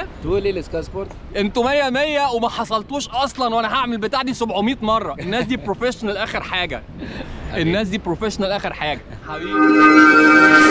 100 تقول ايه لسكاي سبورت؟ انتوا 100 100 وما حصلتوش اصلا وانا هعمل بتاع دي 700 مره الناس دي بروفيشنال اخر حاجه الناس دي بروفيشنال اخر حاجه حبيبي